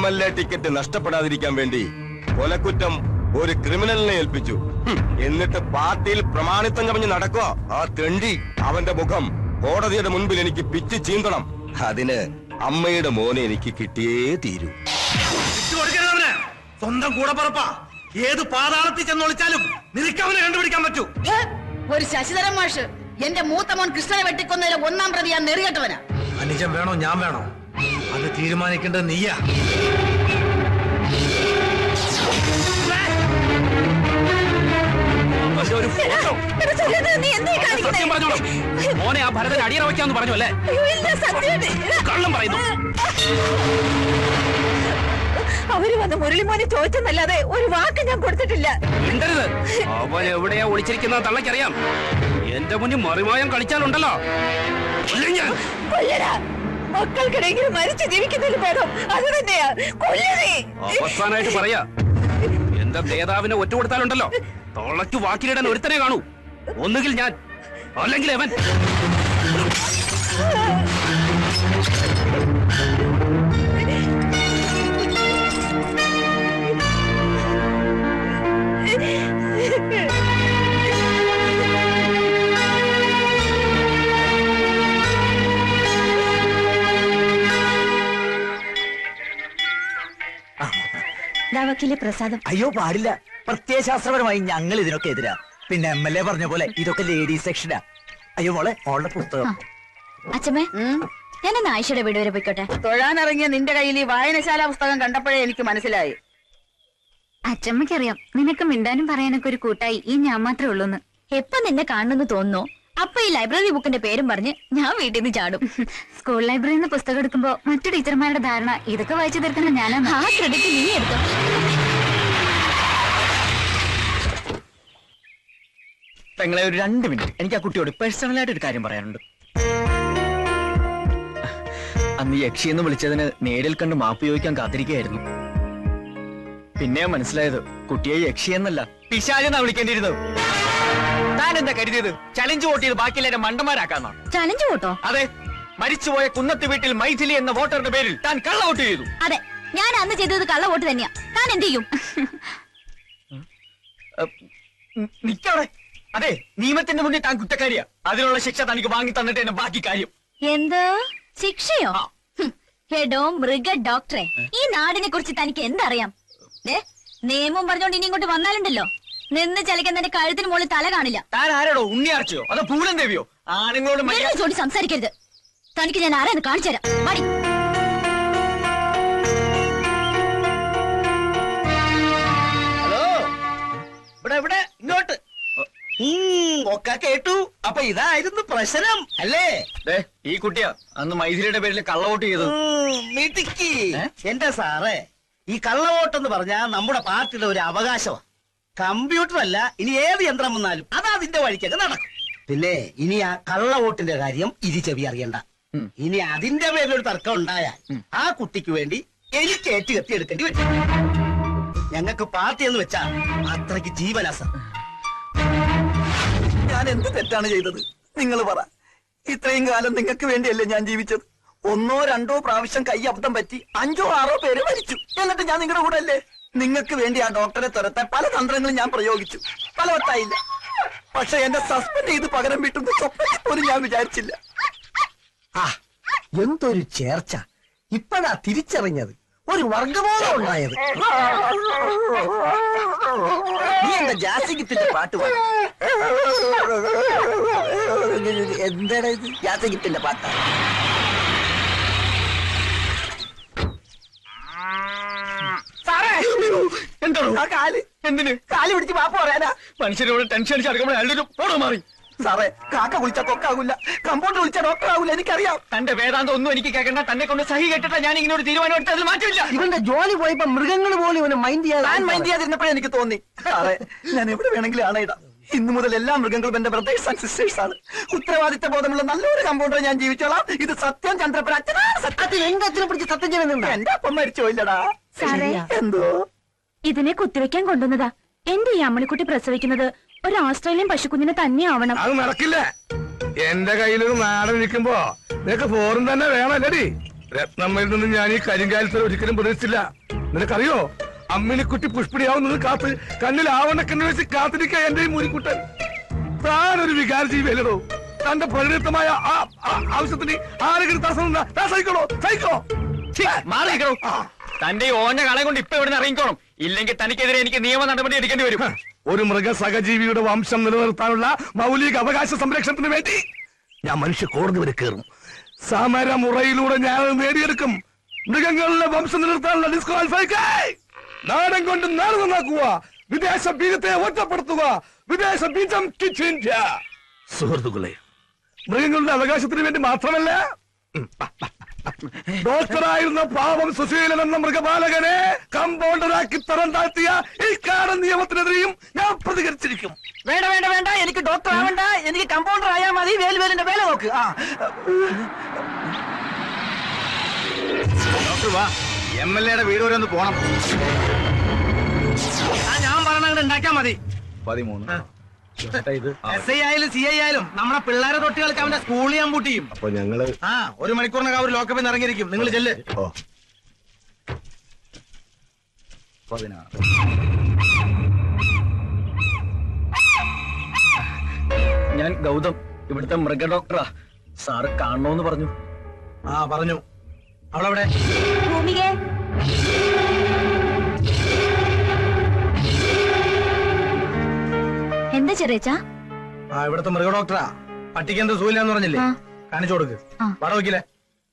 M L A ticket നഷ്ടപ്പെടാതിരിക്കാൻ വേണ്ടി കൊലക്കുറ്റം ഒരു ക്രിമിനലിനെ ഏൽപ്പിച്ചു ഹും, എന്നിട്ട് പാർട്ടിയിൽ പ്രമാണിത്വം കവിഞ്ഞ് നടക്കുക ആ തെണ്ടി അവന്റെ മുഖം കോടതിയുടെ മുൻപിൽ എനിക്ക് പിച്ച് ചീന്തണം അതിന് അമ്മയുടെ മോനെ എനിക്ക് കിട്ടിയേ തീരൂ വിട്ടുകൊടുക്കരുതവന് സ്വന്തം കൂടപ്പറപ്പാ ഏത് പാതാളത്തിൽ ചെന്നൊളിച്ചാലും നിനക്ക് അവനെ കണ്ടുപിടിക്കാൻ പറ്റൂ ഏ? ഒരു ശശിധരൻ മാഷ് എന്റെ മൂത്ത മോൻ കൃഷ്ണനെ വെട്ടിക്കൊന്നതിലെ ഒന്നാം പ്രതി ഞാൻ നെറികെട്ടവനാ അനുജൻ വേണോ ഞാൻ വേണോ അത് തീരുമാനിക്കേണ്ടത് നീയാ പക്ഷെ ഒരു ഫോട്ടോ എടാ സുരേന്ദ്രൻ, നീ എന്താ ഈ കാണിക്കുന്നെ? സത്യം പറഞ്ഞോളൂ മോനെ ആ ഭരതൻ അടിയറ വയ്ക്കാന്ന് പറഞ്ഞു അല്ലേ അയ്യോ, ഇല്ല, സത്യമായിട്ട്. കള്ളം പറയുന്നു അവര് വന്ന് മുരളിമോനെ ചോദിച്ചെന്നല്ലാതെ ഒരു വാക്ക് ഞാൻ കൊടുത്തിട്ടില്ല മിണ്ടരുത് അവൻ എവിടെയാ ഒളിച്ചിരിക്കുന്ന തള്ളക്കറിയാം എന്റെ മുന്നിൽ മറിമായം കളിച്ചാലുണ്ടല്ലോ കൊല്ലും ഞാൻ കൊല്ലടാ മക്കൾക്കിടയിൽ മരിച്ചു ജീവിക്കുന്നതിൽ ഭേദം അത് തന്നെയാ കൊല്ലണേ അവസാനായിട്ട് പറയാ എന്റെ നേതാവിനെ ഒറ്റ കൊടുത്താലുണ്ടല്ലോ തൊള്ളയ്ക്ക് വാക്കിലിടാൻ ഒരുത്തനെ കാണൂ ഒന്നുകിൽ ഞാൻ അല്ലെങ്കിൽ അവൻ ദാ വക്കീലെ പ്രസാദം അയ്യോ പാടില്ല പ്രത്യയശാസ്ത്രപരമായി ഞങ്ങൾ ഇതിനൊക്കെ എതിരാ പിന്നെ എം എൽ എ പറഞ്ഞ പോലെ ഇതൊക്കെ ലേഡീസ് സെക്ഷനാ അയ്യോ മോളെ മോളുടെ പുസ്തകം അച്ഛമ്മേ ഞാനെന്ന് ആയിഷയുടെ വീട് വരെ പോയിക്കോട്ടെ തൊഴാനിറങ്ങിയ നിന്റെ കയ്യിൽ ഈ വായനശാല പുസ്തകം കണ്ടപ്പോഴേ എനിക്ക് മനസ്സിലായി അച്ഛമ്മയ്ക്കറിയാം നിനക്ക് മിണ്ടാനും പറയാനൊക്കെ ഒരു കൂട്ടായി ഈ ഞാൻ മാത്രമേ ഉള്ളൂന്ന് എപ്പൊ നിന്നെ കാണുന്നു തോന്നുന്നു അപ്പൊ ഈ ലൈബ്രറി ബുക്കിന്റെ പേരും പറഞ്ഞ് ഞാൻ വീട്ടിൽ നിന്ന് ചാടും സ്കൂൾ ലൈബ്രറിയിൽ നിന്ന് പുസ്തകം എടുക്കുമ്പോ മറ്റു ടീച്ചർമാരുടെ ധാരണ ഇതൊക്കെ വായിച്ചു തീർക്കുന്ന ഞാനാണ് ആ ക്രെഡിറ്റ് നീ എടുത്തോ പെങ്ങളെ ഒരു രണ്ട് മിനിറ്റ് എനിക്ക് ആ കുട്ടിയോട് പേഴ്സണലായിട്ട് ഒരു കാര്യം പറയാനുണ്ട് അന്ന് യക്ഷി എന്ന് വിളിച്ചതിന് നേരിൽ കണ്ട് മാപ്പ് ചോദിക്കാൻ കാത്തിരിക്കുകയായിരുന്നു പിന്നെ മനസ്സിലായത് കുട്ടിയെ യക്ഷി എന്നല്ല പിശാചെന്നാ വിളിക്കേണ്ടിയിരുന്നത് താൻ എന്താ കരുതിയത് ചലഞ്ച് വോട്ട് ചെയ്ത് ബാക്കിയെല്ലാരും മണ്ടന്മാരാക്കാന്നാ ചലഞ്ച് കൂട്ടോ അതെ മരിച്ചുപോയ കുന്നത്ത് വീട്ടിൽ മൈഥിലി എന്ന വോട്ടറുടെ പേരിൽ താൻ കള്ള വോട്ട് ചെയ്തു അതെ ഞാൻ അന്ന് ചെയ്തത് കള്ള വോട്ട് തന്നെയാ താൻ എന്ത് ചെയ്യും നിക്കവിടെ അതെ നിയമത്തിന്റെ മുന്നിൽ താൻ കുറ്റക്കാരിയാ അതിനുള്ള ശിക്ഷ തനിക്ക് വാങ്ങി തന്നിട്ട് എന്നെ ബാക്കി കാര്യം എന്ത് ശിക്ഷയോ ഹും, എടോ മൃഗ ഡോക്ടറെ ഈ നാടിനെ കുറിച്ച് തനിക്ക് എന്തറിയാം ദേ, നിയമം പറഞ്ഞോണ്ട് ഇനി ഇങ്ങോട്ട് വന്നാലുണ്ടല്ലോ നിന്ന് ചലിക്കാൻ തന്റെ കഴുത്തിന് മുകളിൽ തല കാണില്ല താൻ ആരോടോ ഉണ്ണിയാർച്ചയോ അതോ പൂലൻ ദേവിയോ ആണുങ്ങളോട് മര്യാദ വെറുതെ ചോടി സംസാരിക്കരുത് തനിക്ക് ഞാൻ ആരാന്ന് കാണിച്ചു തരാം മടി ഹലോ ഇവിടെ ഇവിടെ ഇങ്ങോട്ട് ഉം, ഒക്കെ കേട്ടു അപ്പൊ ഇതായിരുന്നു പ്രശ്നം അല്ലേ ദേ, ഈ കുട്ടിയാ അന്ന് മൈഥിലിയുടെ പേരിൽ കള്ളവോട്ട് ചെയ്തത് ഉം, മിടുക്കി എന്റെ സാറേ ഈ കള്ളവോട്ടെന്ന് പറഞ്ഞാ നമ്മുടെ പാർട്ടിയുടെ ഒരു അവകാശമാണ് കമ്പ്യൂട്ടർ അല്ല ഇനി ഏത് യന്ത്രം വന്നാലും അത് അതിന്റെ വഴിക്കൊക്കെ നടക്കും പിന്നെ ഇനി ആ കള്ളവോട്ടിന്റെ കാര്യം ഇരി ചെവി അറിയണ്ട ഇനി അതിന്റെ പേരിലൊരു തർക്കം ഉണ്ടായാൽ ആ കുട്ടിക്ക് വേണ്ടി എനിക്ക് ഏറ്റ് കത്തി എടുക്കേണ്ടി വരും ഞങ്ങൾക്ക് പാർട്ടി എന്ന് വെച്ചാ അത്രയ്ക്ക് ജീവനാസ ഞാൻ എന്ത് തെറ്റാണ് ചെയ്തത് നിങ്ങൾ പറ ഇത്രയും കാലം നിങ്ങൾക്ക് വേണ്ടിയല്ലേ ഞാൻ ജീവിച്ചത് ഒന്നോ രണ്ടോ പ്രാവശ്യം കൈ അബദ്ധം പറ്റി അഞ്ചോ ആറോ പേര് മരിച്ചു എന്നിട്ട് ഞാൻ നിങ്ങളുടെ കൂടെ അല്ലേ നിങ്ങൾക്ക് വേണ്ടി ആ ഡോക്ടറെ തുരത്താൻ പല തന്ത്രങ്ങളും ഞാൻ പ്രയോഗിച്ചു ഫലവത്തായില്ല പക്ഷെ എന്നെ സസ്പെൻഡ് ചെയ്ത് പകരം വീട്ടുന്ന സ്വപ്നത്തിൽ പോലും ഞാൻ വിചാരിച്ചില്ല ആ എന്തൊരു ചേർച്ച ഇപ്പഴാ തിരിച്ചറിഞ്ഞത് ഒരു വർഗബോധം ഉണ്ടായത് നീ എന്താ ജാസിഗിത്തിന്റെ പാട്ട് പാടും എന്താണ് ഇത് ജാസിഗിത്തിന്റെ പാട്ടാ എന്തോ ആ കാല് എന്തിന് കാല് പിടിച്ച് പാപ്പ പറയാനാ മനുഷ്യരോട് ടെൻഷൻ അടിച്ച് അടുക്കുമ്പോൾ അയാളൊരു ഓടോ മാറി സാറേ കാക്ക വിളിച്ചാൽ കൊക്കാകൂല കമ്പൗണ്ടർ വിളിച്ചാൽ ഡോക്ടർ ആകൂല എനിക്കറിയാം തന്റെ വേദാന്തം ഒന്നും എനിക്ക് കേൾക്കണ്ട തന്നെ കൊണ്ട് സഹി കേട്ടിട്ടാ ഞാൻ ഇങ്ങനെ ഒരു തീരുമാനം എടുത്ത് അതിൽ മാറ്റമില്ല ഇവന്റെ ജോലി പോയപ്പോ മൃഗങ്ങൾ പോലും ഇവനെ മൈൻഡ് താൻ ചെയ്യാൻ മൈൻഡ് ചെയ്യാതിരുന്നപ്പോഴേ എനിക്ക് തോന്നി സാറേ ഞാൻ എവിടെ വേണമെങ്കിലും ആണയിടാം ഇന്നു മുതൽ എല്ലാ മൃഗങ്ങളും എന്റെ ബ്രദേഴ്സ് ആൻഡ് സിസ്റ്റേഴ്സ് ആണ് ഉത്തരവാദിത്ത ബോധമുള്ള നല്ലൊരു കമ്പൗണ്ടർ ഞാൻ ജീവിച്ചോളാം ഇത് സത്യം ചന്ദ്രപ്പൻ അച്ഛനാണ് സത്യം എന്റെ അച്ഛനെ പിടിച്ച് സത്യം ചെയ്യുന്നുണ്ട് എന്റെ അപ്പം മരിച്ചു പോയില്ലടാ സാറേ എന്തോ ഇതിനെ കുത്തിവെക്കാൻ കൊണ്ടുവന്നതാ എന്റെ ഈ അമ്മണിക്കുട്ടി പ്രസവിക്കുന്നത് ഒരു ഓസ്ട്രേലിയൻ പശുക്കുഞ്ഞിനെ തന്നെ ആവണം അത് നടക്കില്ല എന്റെ കയ്യിലൊരു നാടൻ നിൽക്കുമ്പോ നിനക്ക് ഫോറും തന്നെ വേണമല്ലടി രത്നമ്മയിൽ നിന്ന് ഞാൻ ഈ കരിങ്കാലത്തിൽ ഒരിക്കലും പ്രതീക്ഷിച്ചില്ല നിനക്കറിയോ അമ്മിനിക്കുട്ടി പുഷ്പിടിയാവുന്നത് കാത്ത് കണ്ണിൽ ആവണക്കെന്ന് വെച്ച് കാത്തിരിക്കുക എന്റെ ഈ മുരിക്കുട്ടൻ താനൊരു വികാര ജീവിയല്ലോ തന്റെ പ്രകൃതമായ ആ- ആ- ആവശ്യത്തിന് ആരെങ്കിലും തടസ്സം നിന്നാ താൻ സഹിക്കണോ സഹിക്കോ മാറിക്കണോ തന്റെ ഈ ഓഞ്ഞ കളെ കൊണ്ട് ഇപ്പൊ ഇവിടെ ഇറങ്ങിക്കോണം ഇല്ലെങ്കിൽ തനിക്കെതിരെ എനിക്ക് നിയമ നടപടി എടുക്കേണ്ടി വരും ഒരു മൃഗ സഹജീവിയുടെ വംശം നിലനിർത്താനുള്ള മൗലിക അവകാശ സംരക്ഷണത്തിന് വേണ്ടി ഞാൻ മനുഷ്യ കോടതി വരെ കയറും സമരമുറയിലൂടെ ഞാൻ അത് നേടിയെടുക്കും മൃഗങ്ങളുടെ വംശം നിലനിർത്താനുള്ള ഡിസ്ക്വാളിഫൈ നാടൻ കൊണ്ട് നാട് നന്നാക്കുക വിദേശ ബീജത്തെ ഒറ്റപ്പെടുത്തുക വിദേശ ബീജം കിച്ച് ഇന്ത്യ സുഹൃത്തുക്കളെ മൃഗങ്ങളുടെ അവകാശത്തിന് വേണ്ടി മാത്രമല്ല ഉം, ഡോക്ടറായിരുന്ന പാവം സുശീലൻ എന്ന മൃഗപാലകനെ കമ്പൗണ്ടറാക്കി തരം താഴ്ത്തിയ ഈ കാടൻ നിയമത്തിനെതിരെയും ഞാൻ പ്രതികരിച്ചിരിക്കും വേണ്ട വേണ്ട വേണ്ട എനിക്ക് ഡോക്ടർ ആവണ്ട എനിക്ക് കമ്പൗണ്ടർ ആയാൽ മതി വേലുവേലിന്റെ വേല നോക്ക് ആ ഡോക്ടർ വാ എം എൽ എയുടെ വീട് വരെ ഒന്ന് പോണം ഞാൻ പറഞ്ഞ ഉണ്ടാക്കിയാ മതി പതിമൂന്ന് എസ് ഐ ആയാലും സി ഐ ആയാലും നമ്മളെ പിള്ളേരെ തൊട്ടികൾക്ക് അവന്റെ സ്കൂളിൽ ഞാൻ പൂട്ടിയും അപ്പൊ ഞങ്ങള് ആ ഒരു മണിക്കൂറിനകം അവർ ലോക്കപ്പിൽ നിന്ന് ഇറങ്ങിയിരിക്കും നിങ്ങൾ ചെല്ല് ഓ പതിനാറ് ഞാൻ ഗൗതം ഇവിടുത്തെ മൃഗ ഡോക്ടറാ സാറ് കാണണോന്ന് പറഞ്ഞു ആ പറഞ്ഞു അവളവിടെ ഭൂമികേ എന്താ ചെറിയച്ചാ ആ ഇവിടുത്തെ മൃഗ ഡോക്ടറാ പട്ടിക്ക് എന്ത് സൂയില്ലാന്ന് പറഞ്ഞില്ലേ ആ. കാണിച്ചു കൊടുക്ക് ആ. വട വയ്ക്കില്ലേ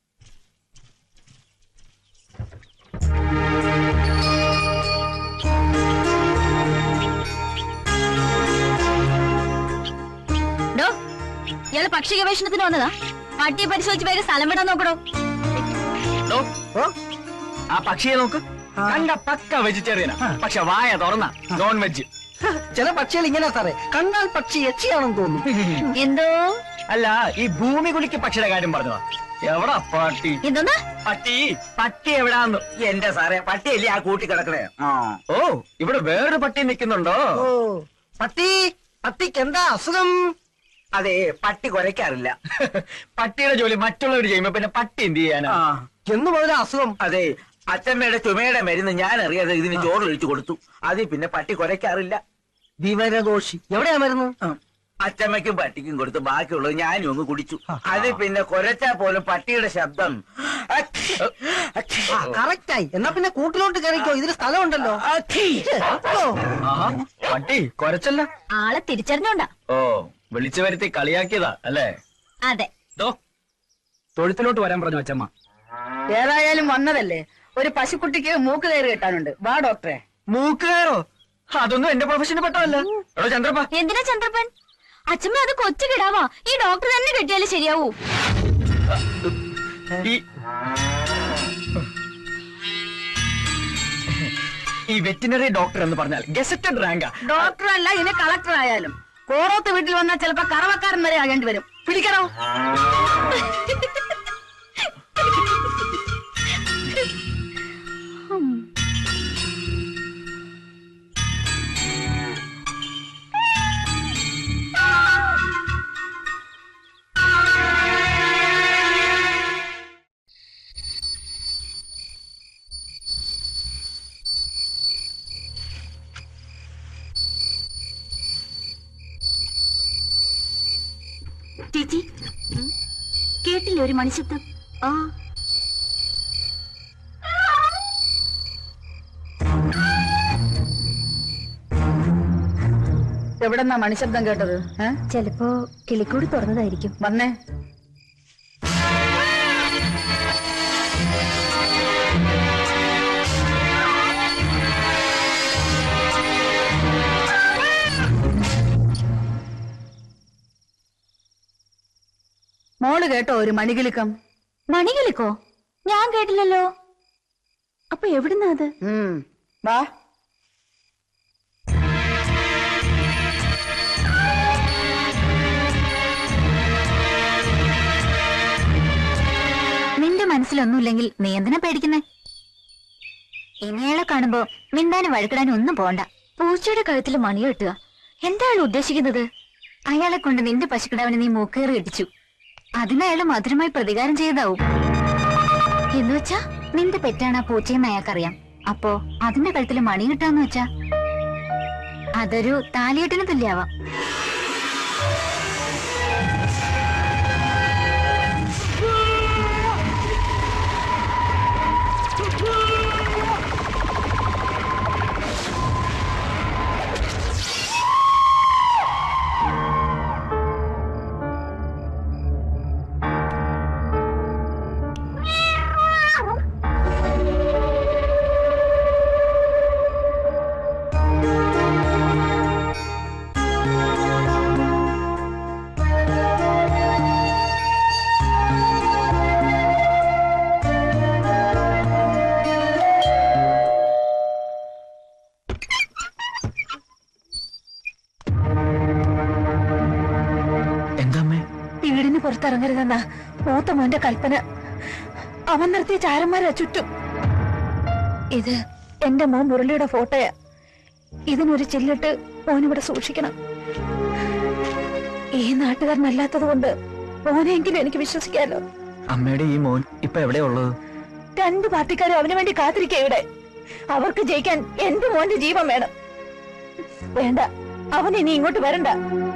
ഡോ ഇയാള് പക്ഷി ഗവേഷണത്തിന് വന്നതാ പട്ടിയെ പരിശോധിച്ച് വേഗം സ്ഥലം വിടാൻ നോക്കണോ ഡോ, ആ പക്ഷിയെ നോക്ക് കണ്ട പക്ക വെജിറ്റേറിയനാ പക്ഷെ വായ തുറന്ന നോൺ വെജ് ചില പക്ഷികൾ ഇങ്ങനെ സാറേ കണ്ടാൽ പക്ഷി യക്ഷിയാണെന്ന് തോന്നുന്നു എന്തോ അല്ല ഈ ഭൂമി കുലിക്ക് പക്ഷിയുടെ കാര്യം പറഞ്ഞതാ എവിടാ പട്ടി എന്തോന്നാ പട്ടി പട്ടി എവിടാന്ന് എന്റെ സാറേ പട്ടിയല്ലേ ആ കൂട്ടി കിടക്കണേ ഓ ഇവിടെ വേറൊരു പട്ടി നിൽക്കുന്നുണ്ടോ ഓ പട്ടി പട്ടിക്ക് എന്താ അസുഖം അതെ പട്ടി കുരയ്ക്കാറില്ല പട്ടിയുടെ ജോലി മറ്റുള്ളവർ ചെയ്യുമ്പോ പിന്നെ പട്ടി എന്ത് ചെയ്യാനാ എന്ന് മുതൽ അസുഖം അതെ അച്ഛമ്മയുടെ ചുമയുടെ മരുന്ന് ഞാൻ അറിയാതെ ഇതിന് ചോറിലൊഴിച്ചു കൊടുത്തു അതിൽ പിന്നെ പട്ടി കുരയ്ക്കാറില്ല വിവരദോഷി എവിടെയാ മരുന്ന് അച്ചമ്മയ്ക്കും പട്ടിക്കും കൊടുത്ത് ബാക്കിയുള്ളത് ഞാനും ഒന്ന് കുടിച്ചു അതിൽ പിന്നെ കുരച്ചാ പോലും പട്ടിയുടെ ശബ്ദം അച്ഛ്, അച്ഛ്. കറക്റ്റായി എന്നാ പിന്നെ കൂട്ടിലോട്ട് കയറിക്കോ ഇതിന് സ്ഥലമുണ്ടല്ലോ ഓ, ആഹാ, പട്ടി കൊരച്ചല്ല ആളെ തിരിച്ചറിഞ്ഞോണ്ടാ ഓ വിളിച്ചു വരുത്തി കളിയാക്കിയതാ അല്ലേ അതെ ദോ തൊഴുത്തിലോട്ട് വരാൻ പറഞ്ഞു അച്ചമ്മ ഏതായാലും വന്നതല്ലേ ഒരു പശുക്കുട്ടിക്ക് മൂക്ക് കയറി കെട്ടാനുണ്ട് വാ ഡോക്ടറെ മൂക്കുകയറോ അതൊന്നും എന്റെ പ്രൊഫഷന് പെട്ടതല്ല എടോ ചന്ദ്രപ്പ എന്തിനാ ചന്ദ്രപ്പൻ അച്ഛമ്മ അത് കൊച്ചു കിടാവാ ഈ ഡോക്ടർ തന്നെ കിട്ടിയാലേ ശരിയാവൂ ഈ ഈ വെറ്റിനറി ഡോക്ടർ എന്ന് പറഞ്ഞാൽ ഗസറ്റഡ് റാങ്കാ ഡോക്ടർ അല്ല ഇനി കളക്ടർ ആയാലും കോറോത്ത് വീട്ടിൽ വന്നാൽ ചിലപ്പോ കറവക്കാരൻ വരെ ആകേണ്ടി വരും പിടിക്കണോ ചേച്ചി കേട്ടില്ലേ ഒരു മണിശബ്ദം ആ എവിടെന്നാ മണിശബ്ദം കേട്ടത് ഏ? ചിലപ്പോ കിളിക്കൂട് തുറന്നതായിരിക്കും വന്നേ മോള് കേട്ടോ ഒരു മണികിലുക്കം മണികിളിക്കോ ഞാൻ കേട്ടില്ലല്ലോ അപ്പൊ എവിടുന്നാ അത് ഉം. വാ നിന്റെ മനസ്സിലൊന്നുമില്ലെങ്കിൽ നീ എന്തിനാ പേടിക്കുന്നേ ഇനിയാളെ കാണുമ്പോ മിണ്ടാനും വഴക്കിടാനും ഒന്നും പോണ്ട പൂച്ചയുടെ കഴുത്തിൽ മണി കെട്ടുക എന്താ അയാൾ ഉദ്ദേശിക്കുന്നത് അയാളെ കൊണ്ട് നിന്റെ പശുക്കിടാവിന് നീ മൂക്കേറി കെട്ടിച്ചു അതിന് അയാൾ മധുരമായി പ്രതികാരം ചെയ്തതാവും എന്ന് വെച്ചാ നിന്റെ പെറ്റാണ് ആ പൂച്ചയെന്ന് അയാൾക്കറിയാം അപ്പോ അതിന്റെ കഴുത്തിൽ മണി കിട്ടാന്ന് വെച്ചാ അതൊരു താലിയെട്ടിന് തുല്യാവാം എന്താ അമ്മേ വീടിന് പുറത്തിറങ്ങരുതെന്നാ മൂത്ത മോന്റെ കൽപ്പന അവൻ നിർത്തിയ ചാരന്മാരാ ചുറ്റും ഇത് എന്റെ മോൻ മുരളിയുടെ ഫോട്ടോയാ ഇതിനൊരു ചില്ലിട്ട് മോനിവിടെ സൂക്ഷിക്കണം ഈ നാട്ടുകാരനല്ലാത്തത് കൊണ്ട് മോനെങ്കിലും എനിക്ക് വിശ്വസിക്കാലോ അമ്മയുടെ ഈ മോൻ ഇപ്പൊ എവിടെയാ ഉള്ളത് രണ്ട് പാർട്ടിക്കാരും അവന് വേണ്ടി കാത്തിരിക്കുക ഇവിടെ അവർക്ക് ജയിക്കാൻ എന്റെ മോന്റെ ജീവൻ വേണം വേണ്ട അവൻ ഇനി ഇങ്ങോട്ട് വരണ്ട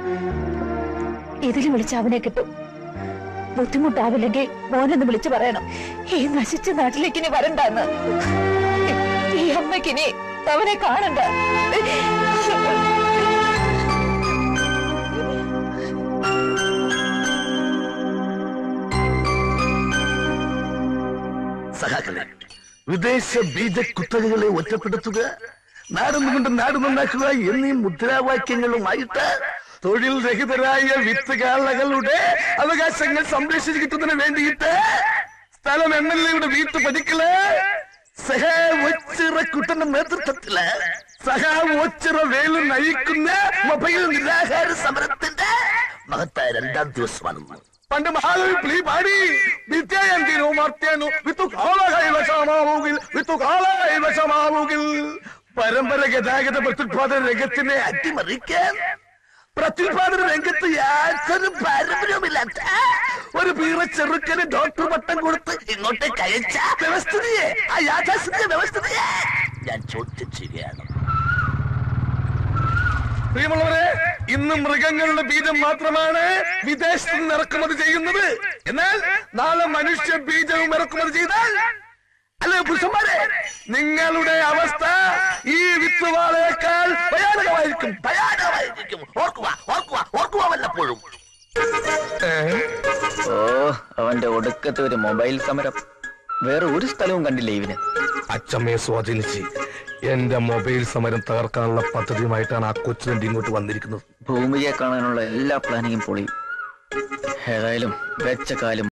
ഇതിൽ വിളിച്ച് അവനെ കിട്ടും ബുദ്ധിമുട്ടാവില്ലെങ്കിൽ മോനൊന്ന് വിളിച്ചു പറയണം ഈ നശിച്ച നാട്ടിലേക്ക് ഇനി വരണ്ടെന്ന് ഈ അമ്മയ്ക്കിനി അവനെ കാണണ്ട സഹാക്കളെ വിദേശ ബീജ കുത്തകകളെ ഒറ്റപ്പെടുത്തുക നാടുന്നുകൊണ്ട് നാട് നന്നാക്കുക എന്നീ മുദ്രാവാക്യങ്ങളുമായിട്ട് തൊഴിൽ രഹിതരായ വിത്തുകാളകളുടെ അവകാശങ്ങൾ സംരക്ഷിച്ചു കിട്ടുന്നതിന് വേണ്ടിയിട്ട് സ്ഥലം എം എൽ എയുടെ വീട്ടു പതിക്കല് സഹ ഒച്ചിറ കുട്ടന്റെ നേതൃത്വത്തില് സഹ ഒച്ചിറ വേലു നയിക്കുന്ന മൊബൈൽ നിരാഹാര സമരത്തിന്റെ മഹത്തായ രണ്ടാം ദിവസമാണ് പണ്ട് മഹാകവി പ്ലീ പാടി വിദ്യായന്തിനു മർത്യനു വിത്തു കാളകൈ വശമാവുകിൽ വിത്തു കാളകൈ വശമാവുകിൽ പരമ്പര ഗതാഗത പ്രത്യുത്പാദന രംഗത്തിനെ അട്ടിമറിക്കാൻ പ്രത്യുത്പാദന രംഗത്ത് യാതൊരു പാരമ്പര്യവുമില്ലാത്ത ഒരു പീറ ചെറുക്കന് ഡോക്ടർ പട്ടം കൊടുത്ത് ഇങ്ങോട്ടേക്ക് അയച്ച വ്യവസ്ഥിതിയെ ആ യാഥാസ്ഥിതിക വ്യവസ്ഥിതിയെ ഞാൻ ചോദ്യം ചെയ്യുകയാണ് പ്രിയമുള്ളവരെ ഇന്ന് മൃഗങ്ങളുടെ ബീജം മാത്രമാണ് വിദേശത്ത് നിന്ന് ഇറക്കുമതി ചെയ്യുന്നത് എന്നാൽ നാളെ മനുഷ്യ ബീജവും ഇറക്കുമതി ചെയ്താൽ അല്ലെ പുരുഷന്മാരെ നിങ്ങളുടെ അവസ്ഥ ഈ വിത്തുവാളേക്കാൾ ഭയാനകമായിരിക്കും ഭയാനകമായിരിക്കും ഓർക്കുക ഓർക്കുക ഓർക്കുക വല്ലപ്പോഴും ഓ അവന്റെ ഒടുക്കത്തെ ഒരു മൊബൈൽ സമരം വേറെ ഒരു സ്ഥലവും കണ്ടില്ല ഇവന് അച്ചമ്മയെ സ്വാധീനിച്ച് എന്റെ മൊബൈൽ സമരം തകർക്കാനുള്ള പദ്ധതിയുമായിട്ടാണ് ആ കൊച്ചുതണ്ടി ഇങ്ങോട്ട് വന്നിരിക്കുന്നത് ഭൂമിയെ കാണാനുള്ള എല്ലാ പ്ലാനിങ്ങും പൊളിയും ഏതായാലും വെച്ച കാലം